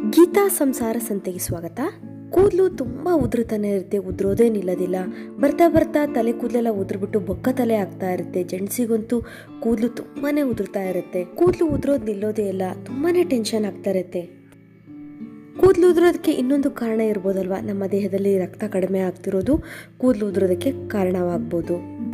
ಗೀತಾ ಸಂಸಾರ ಸಂತೆಗೆ ಸ್ವಾಗತ ಕೂದಲು ತುಂಬ ಉದುರುತ್ತಾನೆ ಇರುತ್ತೆ ಉದುರೋದೇ ನಿಲ್ಲೋದಿಲ್ಲ ಬರ್ತಾ ಬರ್ತಾ ತಲೆ ಕೂದಲೆಲ್ಲ ಉದುರ್ಬಿಟ್ಟು ಬೊಕ್ಕ ತಲೆ ಆಗ್ತಾ ಇರುತ್ತೆ ಜೆಂಟ್ಸಿಗಂತೂ ಕೂದಲು ತುಂಬಾನೇ ಉದುರ್ತಾ ಇರುತ್ತೆ ಕೂದಲು ಉದುರೋದು ನಿಲ್ಲೋದೇ ಇಲ್ಲ ತುಂಬಾನೇ ಟೆನ್ಷನ್ ಆಗ್ತಾ ಇರುತ್ತೆ ಕೂದಲು ಉದುರೋದಕ್ಕೆ ಇನ್ನೊಂದು ಕಾರಣ ಇರ್ಬೋದಲ್ವಾ ನಮ್ಮ ದೇಹದಲ್ಲಿ ರಕ್ತ ಕಡಿಮೆ ಆಗ್ತಿರೋದು ಕೂದಲು ಉದುರೋದಕ್ಕೆ ಕಾರಣವಾಗ್ಬೋದು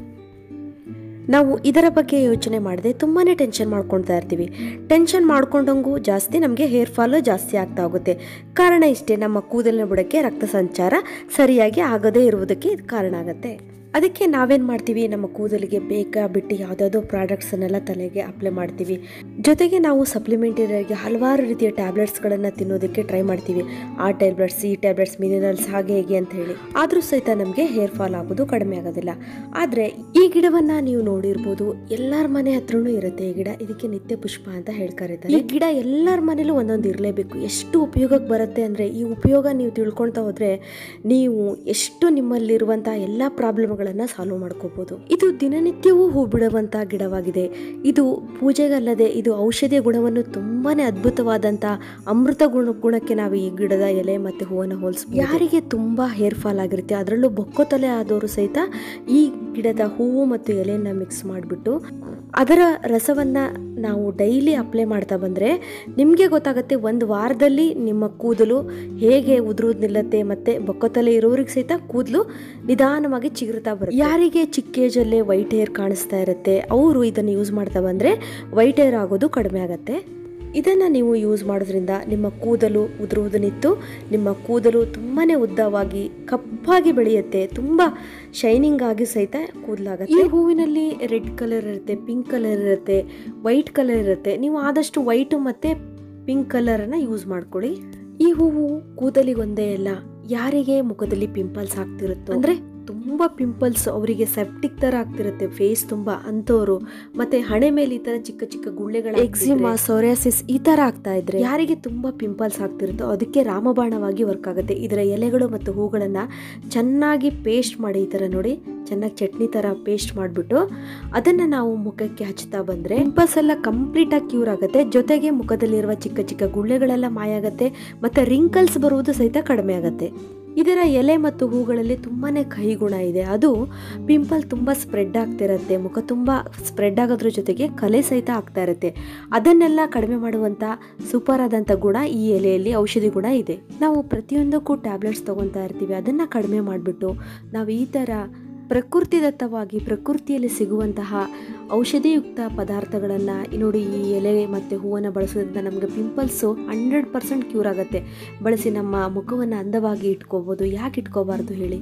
ನಾವು ಇದರ ಬಗ್ಗೆ ಯೋಚನೆ ಮಾಡದೆ ತುಂಬಾ ಟೆನ್ಷನ್ ಮಾಡ್ಕೊಳ್ತಾ ಇರ್ತೀವಿ ಟೆನ್ಷನ್ ಮಾಡ್ಕೊಂಡಂಗೂ ಜಾಸ್ತಿ ನಮಗೆ ಹೇರ್ ಫಾಲು ಜಾಸ್ತಿ ಆಗ್ತಾ ಹೋಗುತ್ತೆ ಕಾರಣ ಇಷ್ಟೇ ನಮ್ಮ ಕೂದಲಿನ ಬುಡಕ್ಕೆ ರಕ್ತ ಸಂಚಾರ ಸರಿಯಾಗಿ ಆಗದೇ ಇರುವುದಕ್ಕೆ ಇದು ಕಾರಣ ಆಗುತ್ತೆ ಅದಕ್ಕೆ ನಾವೇನು ಮಾಡ್ತೀವಿ ನಮ್ಮ ಕೂದಲಿಗೆ ಬೇಕಾ ಬಿಟ್ಟು ಯಾವುದಾದ್ರೂ ಪ್ರಾಡಕ್ಟ್ಸನ್ನೆಲ್ಲ ತಲೆಗೆ ಅಪ್ಲೈ ಮಾಡ್ತೀವಿ ಜೊತೆಗೆ ನಾವು ಸಪ್ಲಿಮೆಂಟರಿಯಾಗಿ ಹಲವಾರು ರೀತಿಯ ಟ್ಯಾಬ್ಲೆಟ್ಸ್ಗಳನ್ನು ತಿನ್ನೋದಕ್ಕೆ ಟ್ರೈ ಮಾಡ್ತೀವಿ ಆ ಟ್ಯಾಬ್ಲೆಟ್ಸ್ ಈ ಟ್ಯಾಬ್ಲೆಟ್ಸ್ ಮಿನರಲ್ಸ್ ಹಾಗೆ ಹೇಗೆ ಅಂತ ಹೇಳಿ ಆದರೂ ಸಹಿತ ನಮಗೆ ಹೇರ್ ಫಾಲ್ ಆಗೋದು ಕಡಿಮೆ ಆಗೋದಿಲ್ಲ ಆದರೆ ಈ ಗಿಡವನ್ನ ನೀವು ನೋಡಿರ್ಬೋದು ಎಲ್ಲರ ಮನೆ ಹತ್ರನೂ ಇರುತ್ತೆ ಈ ಗಿಡ ಇದಕ್ಕೆ ನಿತ್ಯ ಪುಷ್ಪ ಅಂತ ಹೇಳ್ಕರಿತಾರೆ ಈ ಗಿಡ ಎಲ್ಲರ ಮನೇಲೂ ಒಂದೊಂದು ಇರಲೇಬೇಕು ಎಷ್ಟು ಉಪಯೋಗಕ್ಕೆ ಬರುತ್ತೆ ಅಂದರೆ ಈ ಉಪಯೋಗ ನೀವು ತಿಳ್ಕೊಳ್ತಾ ಹೋದ್ರೆ ನೀವು ಎಷ್ಟು ನಿಮ್ಮಲ್ಲಿರುವಂಥ ಎಲ್ಲ ಪ್ರಾಬ್ಲಮ್ಗಳನ್ನು ಸಾಲ್ವ್ ಮಾಡ್ಕೋಬಹುದು ಇದು ದಿನನಿತ್ಯವೂ ಹೂ ಬಿಡುವಂಥ ಗಿಡವಾಗಿದೆ ಇದು ಪೂಜೆಗಲ್ಲದೆ ಇದು ಔಷಧಿಯ ಗುಣವನ್ನು ತುಂಬಾನೇ ಅದ್ಭುತವಾದಂಥ ಅಮೃತ ಗುಣ ಗುಣಕ್ಕೆ ನಾವು ಈ ಗಿಡದ ಎಲೆ ಮತ್ತು ಹೂವನ್ನು ಹೋಲಿಸ್ಬೋದು ಯಾರಿಗೆ ತುಂಬಾ ಹೇರ್ ಫಾಲ್ ಆಗಿರುತ್ತೆ ಅದರಲ್ಲೂ ಬೊಕ್ಕೊ ತಲೆ ಆದವರು ಸಹಿತ ಈ ಗಿಡದ ಹೂವು ಮತ್ತು ಎಲೆಯನ್ನ ಮಿಕ್ಸ್ ಮಾಡಿಬಿಟ್ಟು ಅದರ ರಸವನ್ನ ನಾವು ಡೈಲಿ ಅಪ್ಲೈ ಮಾಡ್ತಾ ಬಂದರೆ ನಿಮಗೆ ಗೊತ್ತಾಗುತ್ತೆ ಒಂದು ವಾರದಲ್ಲಿ ನಿಮ್ಮ ಕೂದಲು ಹೇಗೆ ಉದುರೋದು ನಿಲ್ಲತ್ತೆ ಮತ್ತೆ ಬೊಕ್ಕತಲೆ ಇರೋರಿಗೆ ಸಹಿತ ಕೂದಲು ನಿಧಾನವಾಗಿ ಚಿಗುರುತ್ತಾ ಬರುತ್ತೆ ಯಾರಿಗೆ ಚಿಕ್ಕ ಏಜಲ್ಲೇ ವೈಟ್ ಹೇರ್ ಕಾಣಿಸ್ತಾ ಇರುತ್ತೆ ಅವರು ಇದನ್ನು ಯೂಸ್ ಮಾಡ್ತಾ ಬಂದರೆ ವೈಟ್ ಹೇರ್ ಆಗೋದು ಕಡಿಮೆ ಆಗುತ್ತೆ ಇದನ್ನು ನೀವು ಯೂಸ್ ಮಾಡೋದ್ರಿಂದ ನಿಮ್ಮ ಕೂದಲು ಉದುರುವುದು ನಿಂತು ನಿಮ್ಮ ಕೂದಲು ತುಂಬಾ ಉದ್ದವಾಗಿ ಕಪ್ಪಾಗಿ ಬೆಳೆಯುತ್ತೆ ತುಂಬ ಶೈನಿಂಗ್ ಆಗಿ ಸಹಿತ ಕೂದಲಾಗುತ್ತೆ ಈ ಹೂವಿನಲ್ಲಿ ರೆಡ್ ಕಲರ್ ಇರುತ್ತೆ ಪಿಂಕ್ ಕಲರ್ ಇರುತ್ತೆ ವೈಟ್ ಕಲರ್ ಇರುತ್ತೆ ನೀವು ಆದಷ್ಟು ವೈಟು ಮತ್ತು ಪಿಂಕ್ ಕಲರನ್ನು ಯೂಸ್ ಮಾಡ್ಕೊಳ್ಳಿ ಈ ಹೂವು ಕೂದಲಿಗೊಂದೇ ಅಲ್ಲ ಯಾರಿಗೆ ಮುಖದಲ್ಲಿ ಪಿಂಪಲ್ಸ್ ಆಗ್ತಿರುತ್ತೋ ಅಂದರೆ ತುಂಬ ಪಿಂಪಲ್ಸ್ ಅವರಿಗೆ ಸೆಪ್ಟಿಕ್ ತರ ಆಗ್ತಿರುತ್ತೆ ಫೇಸ್ ತುಂಬಾ ಅಂಥವ್ರು ಮತ್ತೆ ಹಣೆ ಮೇಲೆ ಈ ತರ ಚಿಕ್ಕ ಚಿಕ್ಕ ಗುಳ್ಳೆಗಳ ಎಕ್ಸಿಮಾ ಸೋರಿಯಾಸಿಸ್ ಈ ತರ ಆಗ್ತಾ ಇದ್ರೆ ಯಾರಿಗೆ ತುಂಬಾ ಪಿಂಪಲ್ಸ್ ಆಗ್ತಿರುತ್ತೋ ಅದಕ್ಕೆ ರಾಮಬಾಣವಾಗಿ ವರ್ಕ್ ಆಗುತ್ತೆ ಇದರ ಎಲೆಗಳು ಮತ್ತು ಹೂಗಳನ್ನ ಚೆನ್ನಾಗಿ ಪೇಸ್ಟ್ ಮಾಡಿ ಈ ತರ ನೋಡಿ ಚೆನ್ನಾಗಿ ಚಟ್ನಿ ತರ ಪೇಸ್ಟ್ ಮಾಡಿಬಿಟ್ಟು ಅದನ್ನ ನಾವು ಮುಖಕ್ಕೆ ಹಚ್ತಾ ಬಂದ್ರೆ ಪಿಂಪಲ್ಸ್ ಎಲ್ಲ ಕಂಪ್ಲೀಟ್ ಆಗಿ ಕ್ಯೂರ್ ಆಗುತ್ತೆ ಜೊತೆಗೆ ಮುಖದಲ್ಲಿರುವ ಚಿಕ್ಕ ಚಿಕ್ಕ ಗುಳ್ಳೆಗಳೆಲ್ಲ ಮಾಯ ಆಗುತ್ತೆ ಮತ್ತೆ ರಿಂಕಲ್ಸ್ ಬರುವುದು ಸಹಿತ ಕಡಿಮೆ ಆಗುತ್ತೆ ಇದರ ಎಲೆ ಮತ್ತು ಹೂಗಳಲ್ಲಿ ತುಂಬಾ ಕಹಿ ಗುಣ ಇದೆ ಅದು ಪಿಂಪಲ್ ತುಂಬ ಸ್ಪ್ರೆಡ್ ಆಗ್ತಿರತ್ತೆ ಮುಖ ತುಂಬ ಸ್ಪ್ರೆಡ್ ಆಗೋದ್ರ ಜೊತೆಗೆ ಕಲೆ ಸಹಿತ ಆಗ್ತಾ ಇರುತ್ತೆ ಅದನ್ನೆಲ್ಲ ಕಡಿಮೆ ಮಾಡುವಂಥ ಸೂಪರ್ ಆದಂಥ ಗುಣ ಈ ಎಲೆಯಲ್ಲಿ ಔಷಧಿ ಗುಣ ಇದೆ ನಾವು ಪ್ರತಿಯೊಂದಕ್ಕೂ ಟ್ಯಾಬ್ಲೆಟ್ಸ್ ತೊಗೊತಾ ಇರ್ತೀವಿ ಅದನ್ನು ಕಡಿಮೆ ಮಾಡಿಬಿಟ್ಟು ನಾವು ಈ ಥರ ಪ್ರಕೃತಿದತ್ತವಾಗಿ ಪ್ರಕೃತಿಯಲ್ಲಿ ಸಿಗುವಂತಹ ಔಷಧಿಯುಕ್ತ ಪದಾರ್ಥಗಳನ್ನು ನೋಡಿ ಈ ಎಲೆ ಮತ್ತು ಹೂವನ್ನು ಬಳಸೋದ್ರಿಂದ ನಮಗೆ ಪಿಂಪಲ್ಸು ಹಂಡ್ರೆಡ್ ಪರ್ಸೆಂಟ್ ಕ್ಯೂರ್ ಆಗುತ್ತೆ ಬಳಸಿ ನಮ್ಮ ಮುಖವನ್ನು ಅಂದವಾಗಿ ಇಟ್ಕೋಬೋದು ಯಾಕೆ ಇಟ್ಕೋಬಾರ್ದು ಹೇಳಿ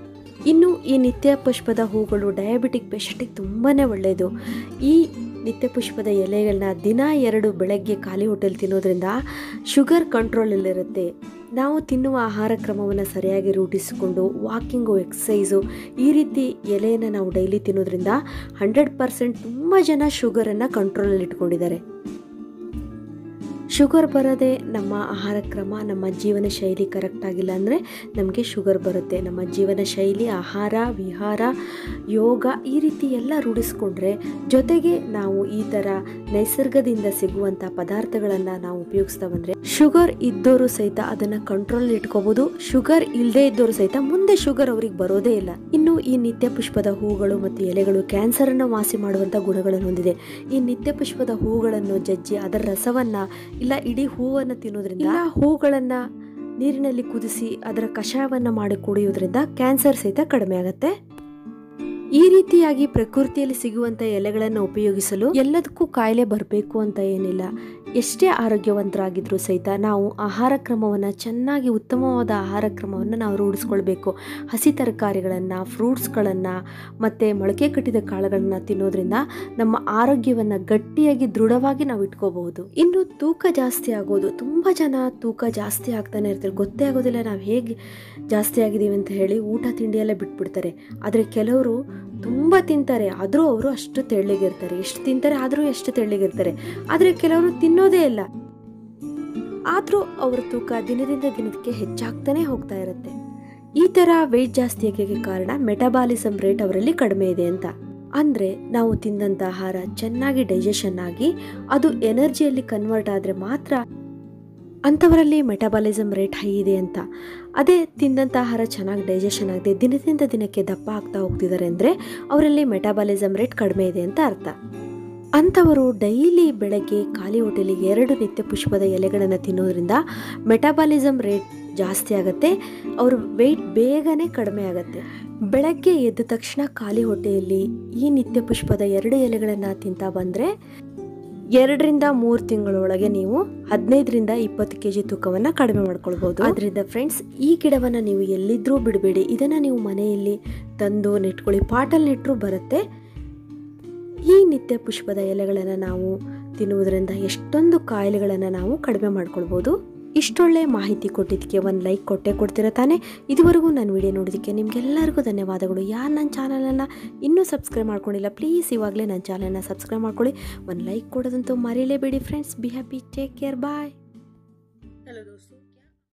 ಇನ್ನು ಈ ನಿತ್ಯ ಪುಷ್ಪದ ಹೂಗಳು ಡಯಾಬಿಟಿಕ್ ಪೇಷಂಟಿಗೆ ತುಂಬಾ ಒಳ್ಳೆಯದು ಈ ನಿತ್ಯ ಪುಷ್ಪದ ಎಲೆಗಳನ್ನ ದಿನ ಎರಡು ಬೆಳಗ್ಗೆ ಖಾಲಿ ಹೊಟ್ಟೆಲ್ ತಿನ್ನೋದ್ರಿಂದ ಶುಗರ್ ಕಂಟ್ರೋಲಲ್ಲಿರುತ್ತೆ ನಾವು ತಿನ್ನುವ ಆಹಾರ ಕ್ರಮವನ್ನು ಸರಿಯಾಗಿ ರೂಢಿಸಿಕೊಂಡು ವಾಕಿಂಗು ಎಕ್ಸಸೈಸು ಈ ರೀತಿ ಎಲೆಯನ್ನು ನಾವು ಡೈಲಿ ತಿನ್ನೋದ್ರಿಂದ ಹಂಡ್ರೆಡ್ ಪರ್ಸೆಂಟ್ ತುಂಬ ಜನ ಶುಗರನ್ನು ಕಂಟ್ರೋಲಲ್ಲಿ ಇಟ್ಕೊಂಡಿದ್ದಾರೆ ಶುಗರ್ ಬರೋದೇ ನಮ್ಮ ಆಹಾರ ಕ್ರಮ ನಮ್ಮ ಜೀವನ ಶೈಲಿ ಕರೆಕ್ಟ್ ಆಗಿಲ್ಲ ಅಂದರೆ ನಮಗೆ ಶುಗರ್ ಬರುತ್ತೆ ನಮ್ಮ ಜೀವನ ಶೈಲಿ ಆಹಾರ ವಿಹಾರ ಯೋಗ ಈ ರೀತಿ ಎಲ್ಲ ರೂಢಿಸ್ಕೊಂಡ್ರೆ ಜೊತೆಗೆ ನಾವು ಈ ಥರ ನೈಸರ್ಗದಿಂದ ಸಿಗುವಂಥ ಪದಾರ್ಥಗಳನ್ನು ನಾವು ಉಪಯೋಗಿಸ್ತಾ ಬಂದರೆ ಶುಗರ್ ಇದ್ದವರು ಸಹಿತ ಅದನ್ನು ಕಂಟ್ರೋಲ್ ಇಟ್ಕೋಬೋದು ಶುಗರ್ ಇಲ್ಲದೆ ಇದ್ದವರು ಸಹಿತ ಮುಂದೆ ಶುಗರ್ ಅವ್ರಿಗೆ ಬರೋದೇ ಇಲ್ಲ ಇನ್ನು ಈ ನಿತ್ಯ ಪುಷ್ಪದ ಹೂಗಳು ಮತ್ತು ಎಲೆಗಳು ಕ್ಯಾನ್ಸರನ್ನು ವಾಸಿ ಮಾಡುವಂಥ ಗುಣಗಳನ್ನು ಹೊಂದಿದೆ ಈ ನಿತ್ಯ ಪುಷ್ಪದ ಹೂಗಳನ್ನು ಜಜ್ಜಿ ಅದರ ರಸವನ್ನು ಇಲ್ಲ ಇಡೀ ಹೂವನ್ನು ತಿನ್ನೋದ್ರಿಂದ ಹೂಗಳನ್ನ ನೀರಿನಲ್ಲಿ ಕುದಿಸಿ ಅದರ ಕಷಾಯವನ್ನು ಮಾಡಿ ಕುಡಿಯೋದ್ರಿಂದ ಕ್ಯಾನ್ಸರ್ ಸಹಿತ ಕಡಿಮೆ ಆಗುತ್ತೆ ಈ ರೀತಿಯಾಗಿ ಪ್ರಕೃತಿಯಲ್ಲಿ ಸಿಗುವಂಥ ಎಲೆಗಳನ್ನು ಉಪಯೋಗಿಸಲು ಎಲ್ಲದಕ್ಕೂ ಕಾಯಿಲೆ ಬರಬೇಕು ಅಂತ ಏನಿಲ್ಲ ಎಷ್ಟೇ ಆರೋಗ್ಯವಂತರಾಗಿದ್ರೂ ಸಹಿತ ನಾವು ಆಹಾರ ಕ್ರಮವನ್ನು ಚೆನ್ನಾಗಿ ಉತ್ತಮವಾದ ಆಹಾರ ಕ್ರಮವನ್ನು ನಾವು ರೂಢಿಸ್ಕೊಳ್ಬೇಕು ಹಸಿ ತರಕಾರಿಗಳನ್ನು ಫ್ರೂಟ್ಸ್ಗಳನ್ನು ಮತ್ತು ಮೊಳಕೆ ಕಟ್ಟಿದ ಕಾಳುಗಳನ್ನು ತಿನ್ನೋದ್ರಿಂದ ನಮ್ಮ ಆರೋಗ್ಯವನ್ನು ಗಟ್ಟಿಯಾಗಿ ದೃಢವಾಗಿ ನಾವು ಇಟ್ಕೋಬಹುದು ಇನ್ನು ತೂಕ ಜಾಸ್ತಿ ಆಗೋದು ತುಂಬ ಜನ ತೂಕ ಜಾಸ್ತಿ ಆಗ್ತಾನೆ ಇರ್ತಾರೆ ಗೊತ್ತೇ ಆಗೋದಿಲ್ಲ ನಾವು ಹೇಗೆ ಜಾಸ್ತಿ ಆಗಿದ್ದೀವಿ ಅಂತ ಹೇಳಿ ಊಟ ತಿಂಡಿ ಎಲ್ಲ ಬಿಟ್ಬಿಡ್ತಾರೆ ಆದರೆ ಕೆಲವರು ತುಂಬ ತಿಂತಾರೆ ಆದರೂ ಅವರು ಅಷ್ಟು ತೆಳ್ಳಗಿರ್ತಾರೆ ಎಷ್ಟು ತಿಂತಾರೆ ಆದರೂ ಎಷ್ಟು ತೆಳ್ಳಗಿರ್ತಾರೆ ಆದರೆ ಕೆಲವರು ತಿನ್ನೋದೇ ಇಲ್ಲ ಆದರೂ ಅವರ ತೂಕ ದಿನದಿಂದ ದಿನಕ್ಕೆ ಹೆಚ್ಚಾಗ್ತಾನೆ ಹೋಗ್ತಾ ಇರುತ್ತೆ ಈ ಥರ ವೆಯ್ಟ್ ಜಾಸ್ತಿ ಆಗೋಕ್ಕೆ ಕಾರಣ ಮೆಟಬಾಲಿಸಮ್ ರೇಟ್ ಅವರಲ್ಲಿ ಕಡಿಮೆ ಇದೆ ಅಂತ ಅಂದರೆ ನಾವು ತಿಂದಂಥ ಆಹಾರ ಚೆನ್ನಾಗಿ ಡೈಜೆಷನ್ ಆಗಿ ಅದು ಎನರ್ಜಿಯಲ್ಲಿ ಕನ್ವರ್ಟ್ ಆದರೆ ಮಾತ್ರ ಅಂಥವರಲ್ಲಿ ಮೆಟಾಬಾಲಿಸಮ್ ರೇಟ್ ಹೈ ಇದೆ ಅಂತ ಅದೇ ತಿಂದಂಥ ಆಹಾರ ಚೆನ್ನಾಗಿ ಡೈಜೆಷನ್ ಆಗದೆ ದಿನದಿಂದ ದಿನಕ್ಕೆ ದಪ್ಪ ಆಗ್ತಾ ಹೋಗ್ತಿದ್ದಾರೆ ಅಂದರೆ ಅವರಲ್ಲಿ ಮೆಟಾಬಾಲಿಸಮ್ ರೇಟ್ ಕಡಿಮೆ ಇದೆ ಅಂತ ಅರ್ಥ ಅಂಥವರು ಡೈಲಿ ಬೆಳಗ್ಗೆ ಖಾಲಿ ಹೊಟ್ಟೆಲಿ ಎರಡು ನಿತ್ಯ ಪುಷ್ಪದ ಎಲೆಗಳನ್ನು ತಿನ್ನೋದ್ರಿಂದ ಮೆಟಾಬಾಲಿಸಮ್ ರೇಟ್ ಜಾಸ್ತಿ ಆಗುತ್ತೆ ಅವ್ರ ವೆಯ್ಟ್ ಬೇಗನೆ ಕಡಿಮೆ ಆಗುತ್ತೆ ಬೆಳಗ್ಗೆ ಎದ್ದ ತಕ್ಷಣ ಖಾಲಿ ಹೊಟ್ಟೆಯಲ್ಲಿ ಈ ನಿತ್ಯ ಪುಷ್ಪದ ಎರಡು ಎಲೆಗಳನ್ನು ತಿಂತಾ ಬಂದರೆ ಎರಡರಿಂದ ಮೂರು ತಿಂಗಳೊಳಗೆ ನೀವು ಹದಿನೈದರಿಂದ ಇಪ್ಪತ್ತು ಕೆ ಜಿ ತೂಕವನ್ನು ಕಡಿಮೆ ಮಾಡ್ಕೊಳ್ಬೋದು ಅದರಿಂದ ಫ್ರೆಂಡ್ಸ್ ಈ ಗಿಡವನ್ನು ನೀವು ಎಲ್ಲಿದ್ರೂ ಬಿಡಬೇಡಿ ಇದನ್ನು ನೀವು ಮನೆಯಲ್ಲಿ ತಂದು ನೆಟ್ಕೊಳ್ಳಿ ಪಾಟಲ್ಲಿ ನೆಟ್ಟರೂ ಬರುತ್ತೆ ಈ ನಿತ್ಯ ಪುಷ್ಪದ ಎಲೆಗಳನ್ನು ನಾವು ತಿನ್ನುವುದರಿಂದ ಎಷ್ಟೊಂದು ಕಾಯಿಲೆಗಳನ್ನು ನಾವು ಕಡಿಮೆ ಮಾಡ್ಕೊಳ್ಬೋದು ಇಷ್ಟೊಳ್ಳೆ ಮಾಹಿತಿ ಕೊಟ್ಟಿದ್ದಕ್ಕೆ ಒಂದು ಲೈಕ್ ಕೊಟ್ಟೆ ಕೊಡ್ತೀರಾ ತಾನೇ ಇದುವರೆಗೂ ನನ್ನ ವಿಡಿಯೋ ನೋಡೋದಕ್ಕೆ ನಿಮಗೆಲ್ಲರಿಗೂ ಧನ್ಯವಾದಗಳು ಯಾರು ನನ್ನ ಚಾನಲನ್ನು ಇನ್ನೂ ಸಬ್ಸ್ಕ್ರೈಬ್ ಮಾಡ್ಕೊಂಡಿಲ್ಲ ಪ್ಲೀಸ್ ಇವಾಗಲೇ ನನ್ನ ಚಾನಲ್ನ ಸಬ್ಸ್ಕ್ರೈಬ್ ಮಾಡ್ಕೊಳ್ಳಿ ಒಂದು ಲೈಕ್ ಕೊಡೋದಂತೂ ಮರೀಲೇಬೇಡಿ friends be happy take care bye hello दोस्तों